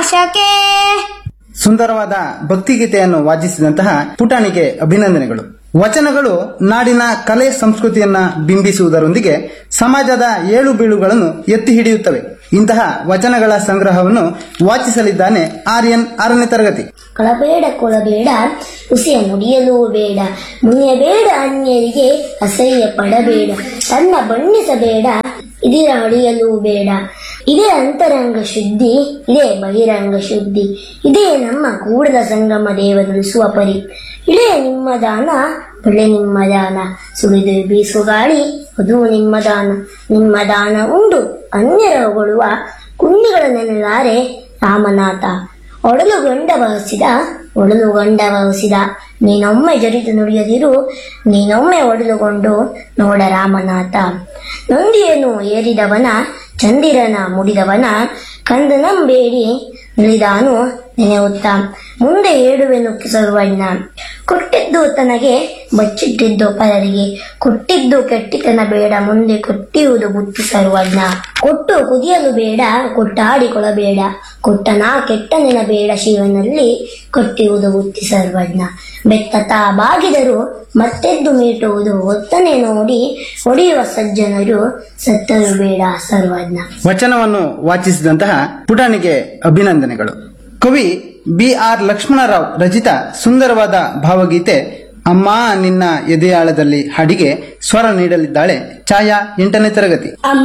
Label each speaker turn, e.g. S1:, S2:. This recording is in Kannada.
S1: ಆಶಾಕೆ
S2: ಸುಂದರವಾದ ಭಕ್ತಿಗೀತೆಯನ್ನು ವಾಚಿಸಿದಂತಹ ಪುಟಾಣಿಗೆ ಅಭಿನಂದನೆಗಳು ವಚನಗಳು ನಾಡಿನ ಕಲೆ ಸಂಸ್ಕೃತಿಯನ್ನ ಬಿಂಬಿಸುವುದರೊಂದಿಗೆ ಸಮಾಜದ ಏಳು ಬೀಳುಗಳನ್ನು ಎತ್ತಿ ಹಿಡಿಯುತ್ತವೆ ಇಂತಹ ವಚನಗಳ ಸಂಗ್ರಹವನ್ನು ವಾಚಿಸಲಿದ್ದಾನೆ ಆರ್ಯನ್ ಆರನೇ ತರಗತಿ
S3: ಕಳಬೇಡ ಕೊಳಬೇಡ ಹುಸಿಯ ನುಡಿಯಲೂ ಬೇಡ ಮುನಿಯಬೇಡ ಅನ್ಯರಿಗೆ ಅಸಹ್ಯ ಪಡಬೇಡ ತನ್ನ ಬಣ್ಣಿಸಬೇಡ ಇದಿರ ಅಳಿಯಲೂ ಬೇಡ ಇದೇ ಅಂತರಂಗ ಶುದ್ಧಿ ಇದೇ ಬಹಿರಂಗ ಶುದ್ಧಿ ಇದೇ ನಮ್ಮ ಕೂಡಲ ಸಂಗಮ ದೇವದಲಿಸುವ ಪರಿ ಇಳೆ ನಿಮ್ಮ ದಾನ ಬೆಳೆ ನಿಮ್ಮ ದಾನ ಸುಳಿದು ಬೀಸು ಗಾಳಿ ಅದು ನಿಮ್ಮ ದಾನ ನಿಮ್ಮ ದಾನ ಉಂಡು ಅನ್ಯರ ಹೊಗಳುವ ಕುಂಡಿಗಳ ನೆನಲಾರೆ ರಾಮನಾಥ ಒಡಲು ಗಂಡ ವಹಿಸಿದ ಒಡಲು ಗಂಡ ವಹಿಸಿದ ನೀನೊಮ್ಮೆ ಜರಿದು ನುಡಿಯದಿರು ನೀನೊಮ್ಮೆ ಒಡಲುಗೊಂಡು ನೋಡ ರಾಮನಾಥ ನೊಂದಿಯನ್ನು ಏರಿದವನ ಚಂದಿರನ ಮುಡಿದವನ ಕಂದನಂಬೇಡಿ ನಿಳಿದಾನು ನೆನೆಯುತ್ತ ಮುಂದೆ ಹೇಳುವೆನು ಸರ್ವಜ್ಞ ಕೊಟ್ಟಿದ್ದು ತನಗೆ ಬಚ್ಚಿಟ್ಟಿದ್ದು ಪರರಿಗೆ ಕೊಟ್ಟಿದ್ದು ಕೆಟ್ಟಿತನ ಬೇಡ ಮುಂದೆ ಕೊಟ್ಟಿಯುವುದು ಬುತ್ತಿ ಸರ್ವಜ್ಞ ಕೊಟ್ಟು ಕುದಿಯಲು ಬೇಡ ಕೊಟ್ಟಾಡಿಕೊಳ್ಳಬೇಡ ಕೊಟ್ಟನ ಕೆಟ್ಟನೆನ ಬೇಡ ಶಿವನಲ್ಲಿ ಕೊಟ್ಟಿರುವುದು ಬುತ್ತಿ ಸರ್ವಜ್ಞ ಬೆತ್ತತ ಬಾಗಿದರು ಮತ್ತೆದ್ದು ಮೀಟುವುದು ಒತ್ತನೆ ನೋಡಿ ಹೊಡೆಯುವ ಸಜ್ಜನರು ಸತ್ತರು ಬೇಡ ಸರ್ವಜ್ಞ
S2: ವಚನವನ್ನು ವಾಚಿಸಿದಂತಹ ಪುಟಾಣಿಗೆ ಅಭಿನಂದನೆಗಳು ಕವಿ ಬಿ ಆರ್ ಲಕ್ಷ್ಮಣರಾವ್ ರಚಿತ ಸುಂದರವಾದ ಭಾವಗೀತೆ ಅಮ್ಮ ನಿನ್ನ ಎದೆಯಾಳದಲ್ಲಿ ಹಾಡಿಗೆ ಸ್ವರ ನೀಡಲಿದ್ದಾಳೆ ಛಾಯಾ ಎಂಟನೇ ತರಗತಿ
S3: ಅಮ್ಮ